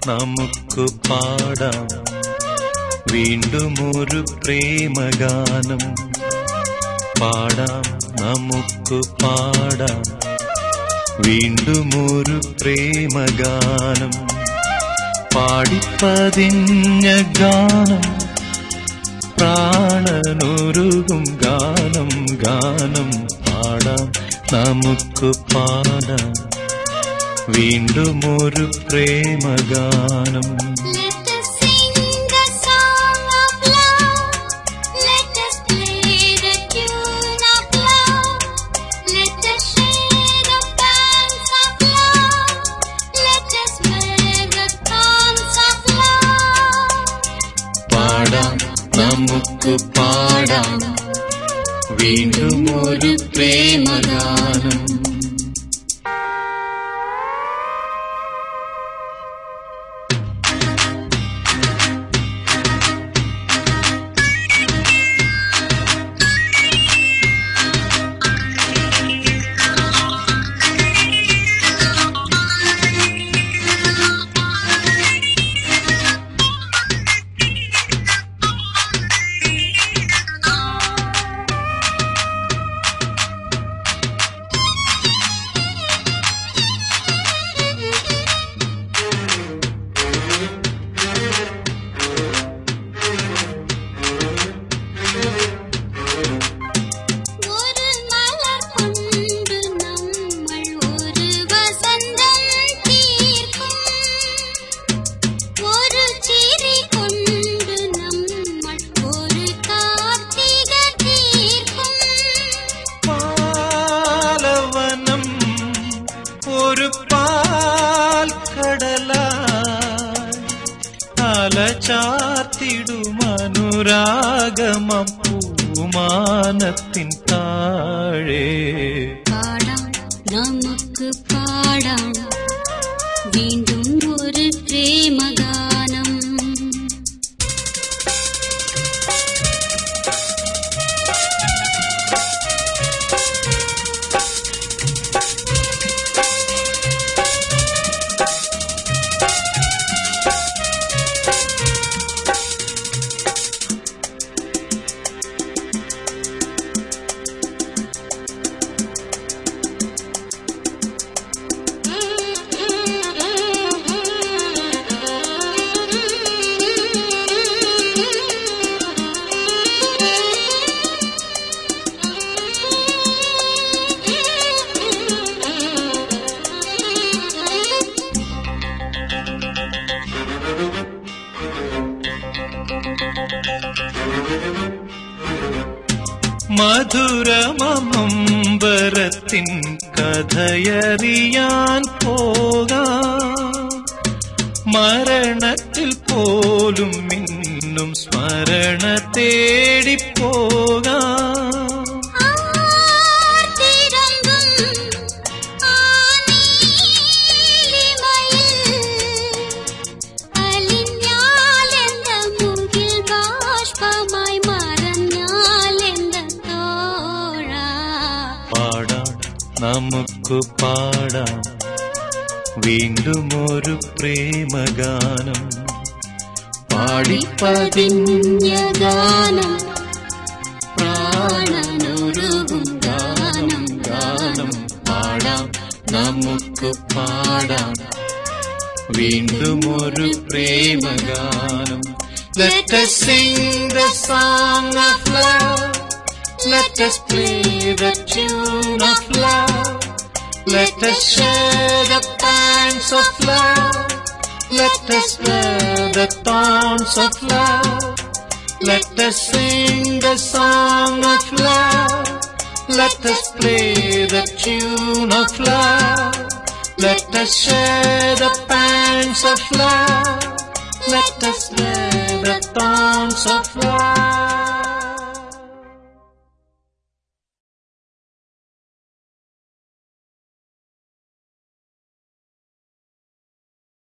നമുക്ക് പാടാം വീണ്ടും ഒരു പ്രേമഗാനം പാടാം നമുക്ക് പാടാം വീണ്ടും ഒരു പ്രേമഗാനം പാടിപ്പതിഞ്ഞ ഗാനം പ്രാണനുരുകും ഗാനം ഗാനം പാടാം നമുക്ക് പാടാം വീണ്ടും ഒരു പ്രേമഗാനം Let us sing the song of love. Let us play the tune of love. Let us share the bands of love. Let us wear the thorns of love. പാടാം നമുക്ക് പാടാം വീണ്ടും ഒരു പ്രേമഗാനം ഒരു മലർ കൊണ്ട് നമ്മൾ ഒരു വസന്തം തീർക്കും ഒരു ചിരി കൊണ്ട് നമ്മൾ ഒരു കാർത്തിക തീർക്കും പാലവനം ഒരു പാൽ കടലായി അലചാത്തിടുമനുരാഗമം പൂമാനത്തിൻ താഴെ പാടാം നമുക്ക് പാടാം വീണ്ടും ഒരു പ്രേമഗാനം മധുരമമ്പരത്തിൻ കഥയറിയാൻ പോകാം മരണത്തിൽ പോലും മിന്നും സ്മരണ തേടിപ്പോകാം ആർത്തിരമ്പും ആ നീലിമയിൽ അലിഞ്ഞാലെന്ത മുകിൽ ബാഷ്പമായി മറഞ്ഞാലെന്ത തോഴ പാടാം നമുക്ക് പാടാം വീണ്ടും ഒരു പ്രേമഗാനം പാടിപ്പതിഞ്ഞ ഗാനം പ്രാണനുരുകും ഗാനം ഗാനം പാടാം നമുക്ക് പാടാം വീണ്ടും ഒരു പ്രേമഗാനം Let us sing the song of love. Let us play the tune of love. Let us share the pangs of love. Let us wear the thorns of love. Let us sing the song of love. Let us play the tune of love. Let us share the pangs of love. Let us wear the thorns of love.